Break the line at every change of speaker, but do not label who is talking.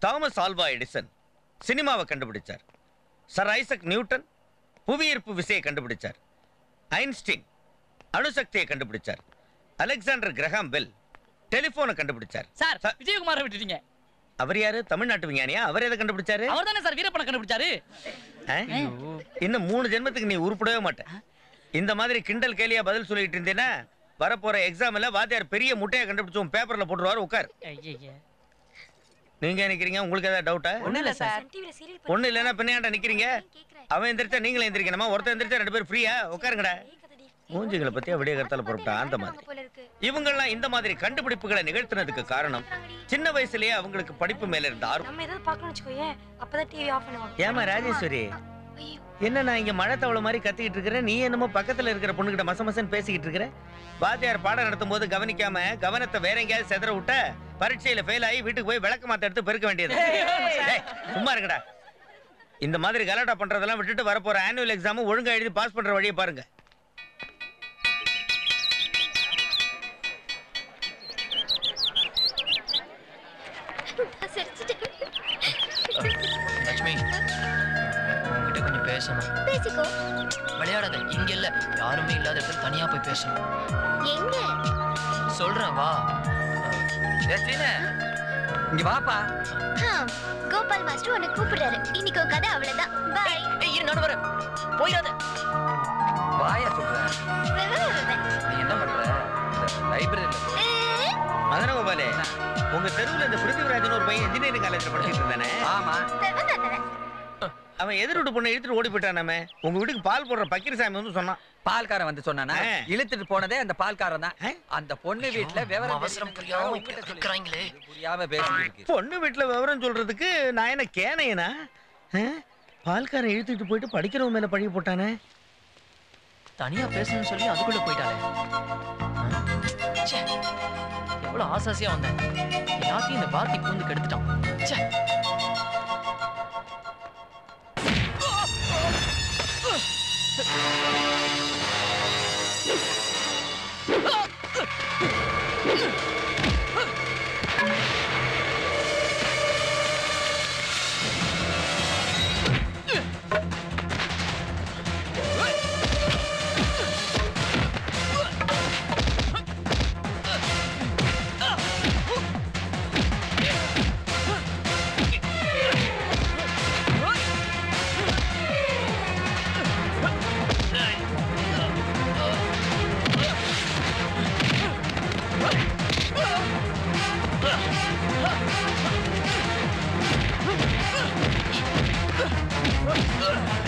Thomas Alva Edison சினிமாவை கண்டுபிடிச்சார் sir Isaac Newton புவியீர்ப்பு விசையை கண்டுபிடிச்சார் ஐன்ஸ்டீன் அணுசக்தியை கண்டுபிடிச்சார் அலெக்சாண்டர் கிரஹாம் பெல் டெலிபோனை கண்டுபிடிச்சார்
சார் விஜயகுமாரை விட்டுட்டீங்க
அவர் யாரு தமிழ்நாட்டு விஞ்ஞானியா அவர் எதை கண்டுபிடிச்சாரு
அவர் தானே சார் வீரப்பனை கண்டுபிடிச்சாரு
ஆ? இன்னும் மூணு ஜென்மத்துக்கு நீ உருப்படவே மாட்ட இந்த மாதிரி கிண்டல் கேலியா பதில் சொல்லிட்டு இருந்தீன்னா வரப்போற எக்ஸாம்ல வாத்தியார் பெரிய முட்டையை கண்டுபிடிச்சு உன் பேப்பர்ல போட்டுருவாரு உட்கார்
ஐயய்ய.
நீங்க நிக்கிறீங்க உங்களுக்கு ஏதாவது டவுட்டா
ஒண்ணும் இல்ல சார்
ஒண்ணு இல்லைன்னா பின்னாண்ட நிக்கிறீங்க அவன் எந்திரிச்சா நீங்களும் எந்திரிக்கணுமா ஒருத்தன் எந்திரிச்சா ரெண்டு பேரும் ஃப்ரீயா உட்காருங்கடா மூஞ்சிகளை பத்தி அப்படியே கருத்தால போட்டா அந்த மாதிரி இவங்கெல்லாம் இந்த மாதிரி கண்டுபிடிப்புகளை நிகழ்த்தினதுக்கு காரணம் சின்ன வயசுலயே அவங்களுக்கு படிப்பு மேல இருந்த ஆர்வம்
நம்ம ஏதாவது பார்க்கணும்னு வச்சுக்கோயேன் அப்பதான் டிவி ஆஃப் பண்ணுவாங்க
ஏமா ராஜேஸ்வரி என்ன நான் இங்க மழை தவளை மாதிரி கத்திக்கிட்டு இருக்கிறேன் நீ என்னமோ பக்கத்துல இருக்கிற பொண்ணுகிட்ட மச மசன்னு பேசிக்கிட்டு இருக்கிற வாத்தியார் பாடம் நடத்தும் போது கவனிக்காம கவனத்தை வேற எங்கேயாவது செதற விட்ட பரீட்சையில ஃபெயில் ஆகி வீட்டுக்கு போய் விளக்க மாத்த எடுத்து பெருக்க வேண்டியது டேய், சும்மா இருங்கடா இந்த மாதிரி கலாட்டா பண்றதெல்லாம் விட்டுட்டு வரப்போற ஆனுவல் எக்ஸாம் ஒழுங்கா எழுதி பாஸ் பண்ற வழியை பாருங்க
லட்சுமி உங்ககிட்ட கொஞ்சம் பேசணும்
பேசிக்கோ
விளையாடாத இங்க இல்ல யாருமே இல்லாத இடத்துல தனியா போய் பேசணும்
எங்க
சொல்றேன் வா
இங்க வாப்பா
ஆ, கோபால் மாஸ்டர் உன்னை கூப்பிடுறாரு இன்னைக்கு உன் கதை அவ்வளவுதான் பாய்
ஏய் இரு நான் வரேன் போயிடாத
வாயா சொல்றேன் நீ என்ன பண்ற லைப்ரரியில
மதன கோபாலே உங்க தெருவுல இந்த பிருத்திவிராஜன் ஒரு பையன் இன்ஜினியரிங் காலேஜ்ல படிச்சிட்டு இருந்தானே
ஆமா
அவன் எதிர் வீட்டு பொண்ணை இழுத்துட்டு ஓடி போயிட்டானாமே உங்க வீட்டுக்கு பால் போடுற பக்கீர் சாமி வந்து சொன்னான்
பால்காரன் வந்து சொன்னானா
ஆ.
இழுத்துட்டு போனதே அந்த பால்காரன் தான்
ஆ?
அந்த பொண்ணு வீட்டுல விவரம்
அவசரம்
தெரியாம
புரியாம
உன்கிட்ட சொல்லி-
இருக்கிறாங்களே.
புரியாம பேசிட்டு இருக்கு
பொண்ணு வீட்டுல விவரம் சொல்றதுக்கு நான் என்ன கேனையனா ஆ? பால்காரன் இழுத்துட்டு போயிட்டு படிக்கிறவன் மேல பழி போட்டானே
தனியா பேசணும்னு சொல்லி அதுக்குள்ள போயிட்டாளே ஆ? ச்சே, எவ்வளவு ஆசாசியா வந்தேன் எல்லாத்தையும் இந்த பாத்தி பூந்து கெடுத்துட்டான் ச்சே.
ஆ